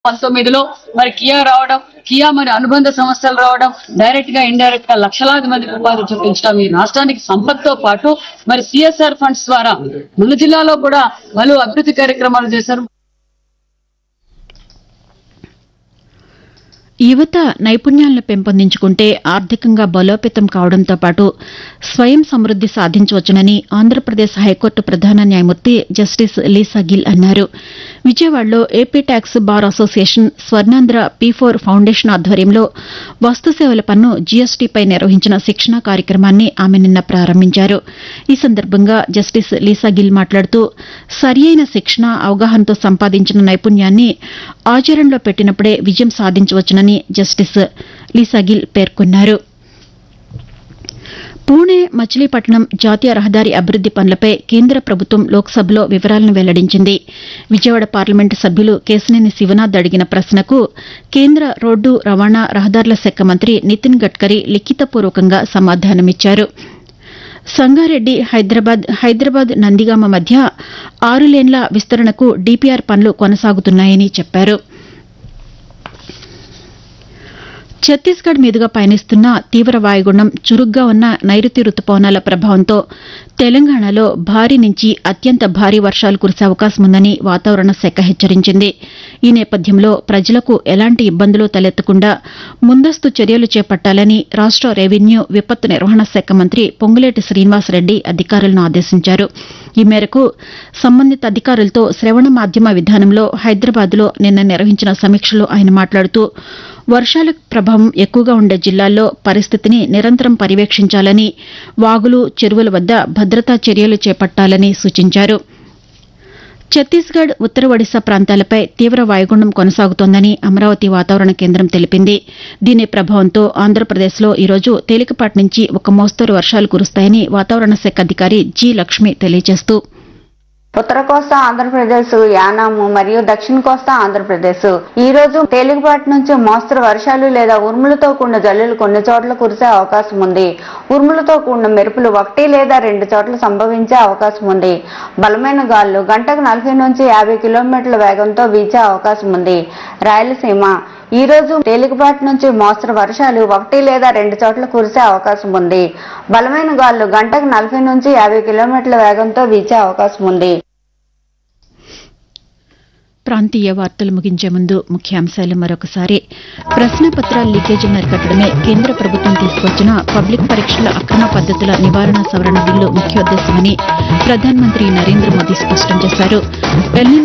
పంతొమ్మిదిలో మరి కియా రావడం కియా మరి అనుబంధ సంస్థలు రావడం డైరెక్ట్ గా ఇండైరెక్ట్ గా లక్షలాది మందికి ఉపాధి చూపించడం ఈ రాష్ట్రానికి సంపత్తో పాటు మరి సిఎస్ఆర్ ఫండ్స్ ద్వారా మన జిల్లాలో కూడా పలు అభివృద్ధి కార్యక్రమాలు చేశారు యువత నైపుణ్యాలను పెంపొందించుకుంటే ఆర్థికంగా బలోపేతం కావడంతో పాటు స్వయం సమృద్ది సాధించవచ్చునని ఆంధ్రప్రదేశ్ హైకోర్టు ప్రధాన న్యాయమూర్తి జస్టిస్ లీసా గిల్ అన్నారు విజయవాడలో AP tax bar association Swarnandhra P four foundation ఆధ్వర్యంలో వస్తు సేవల పన్ను జీఎస్టీపై నిర్వహించిన శిక్షణా కార్యక్రమాన్ని ఆమె నిన్న ప్రారంభించారు ఈ సందర్భంగా జస్టిస్ లీసా గిల్ మాట్లాడుతూ సరియైన శిక్షణ అవగాహనతో సంపాదించిన నైపుణ్యాన్ని ఆచరణలో పెట్టినప్పుడే విజయం సాధించవచ్చునని జస్టిస్ లీసాగిల్ పేర్కొన్నారు పూణే మచిలీపట్నం జాతీయ రహదారి అభివృద్ది పనులపై కేంద్ర ప్రభుత్వం లోక్సభలో వివరాలను వెల్లడించింది విజయవాడ పార్లమెంటు సభ్యులు కేశినేని శివనాథ్ అడిగిన ప్రశ్నకు కేంద్ర రోడ్డు రవాణా రహదారుల శాఖ మంత్రి నితిన్ గడ్కరీ లిఖితపూర్వకంగా సమాధానమిచ్చారు సంగారెడ్డి హైదరాబాద్ హైదరాబాద్ నందిగామ మధ్య ఆరు లేన్ల విస్తరణకు డీపీఆర్ పనులు కొనసాగుతున్నాయని చెప్పారు ఛత్తీస్గఢ్ మీదుగా పయనిస్తున్న తీవ్ర వాయుగుండం చురుగ్గా ఉన్న నైరుతి రుతుపవనాల ప్రభావంతో తెలంగాణలో భారీ నుంచి అత్యంత భారీ వర్షాలు కురిసే అవకాశం ఉందని వాతావరణ శాఖ హెచ్చరించింది ఈ నేపథ్యంలో ప్రజలకు ఎలాంటి ఇబ్బందులు తలెత్తకుండా ముందస్తు చర్యలు చేపట్టాలని రాష్ట రెవెన్యూ విపత్తు నిర్వహణ శాఖ మంత్రి పొంగులేటి శ్రీనివాసరెడ్డి అధికారులను ఆదేశించారు ఈ మేరకు సంబంధిత అధికారులతో శ్రవణ మాధ్యమ విధానంలో హైదరాబాద్లో నిన్న నిర్వహించిన సమీక్షలో ఆయన మాట్లాడుతూ వర్షాల ప్రభావం ఎక్కువగా ఉండే జిల్లాల్లో పరిస్థితిని నిరంతరం పర్యవేక్షించాలని వాగులు చెరువుల వద్ద భద్రతా చర్యలు చేపట్టాలని సూచించారు ఛత్తీస్గఢ్ ఉత్తర ఒడిశా ప్రాంతాలపై తీవ్ర వాయుగుండం కొనసాగుతోందని అమరావతి వాతావరణ కేంద్రం తెలిపింది దీని ప్రభావంతో ఆంధ్రప్రదేశ్లో ఈరోజు తేలికపాటి నుంచి ఒక మోస్తరు వర్షాలు కురుస్తాయని వాతావరణ శాఖ అధికారి జి లక్ష్మి తెలియజేస్తూ ఉత్తర కోస్తా ఆంధ్రప్రదేశ్ యానాము మరియు దక్షిణ కోస్తా ఆంధ్రప్రదేశ్ ఈ రోజు తేలికపాటి నుంచి మోస్తరు వర్షాలు లేదా ఉరుములతో కూడిన జల్లులు కొన్ని చోట్ల కురిసే అవకాశం ఉంది ఉరుములతో కూడిన మెరుపులు ఒకటి లేదా రెండు చోట్ల సంభవించే అవకాశం ఉంది బలమైన గాలులు గంటకు నలభై నుంచి యాభై కిలోమీటర్ల వేగంతో వీచే అవకాశం ఉంది రాయలసీమ ఈ రోజు తేలికపాటి నుంచి మోస్తరు వర్షాలు ఒకటి లేదా రెండు చోట్ల కురిసే అవకాశం ఉంది బలమైన గాలులు గంటకు నలభై నుంచి యాభై కిలోమీటర్ల వేగంతో వీచే అవకాశం ఉంది ప్రాంతీయ వార్తలు ముగించే ముందు ముఖ్యాంశాలు మరొకసారి ప్రశ్నపత్రాల లీకేజీని అరికట్టడమే కేంద్ర ప్రభుత్వం తీసుకొచ్చిన పబ్లిక్ పరీక్షల అక్రమ పద్దతుల నివారణ సవరణ బిల్లు ముఖ్యోద్దేశమని ప్రధానమంత్రి నరేంద్ర మోదీ స్పష్టం చేశారు ఎల్నినో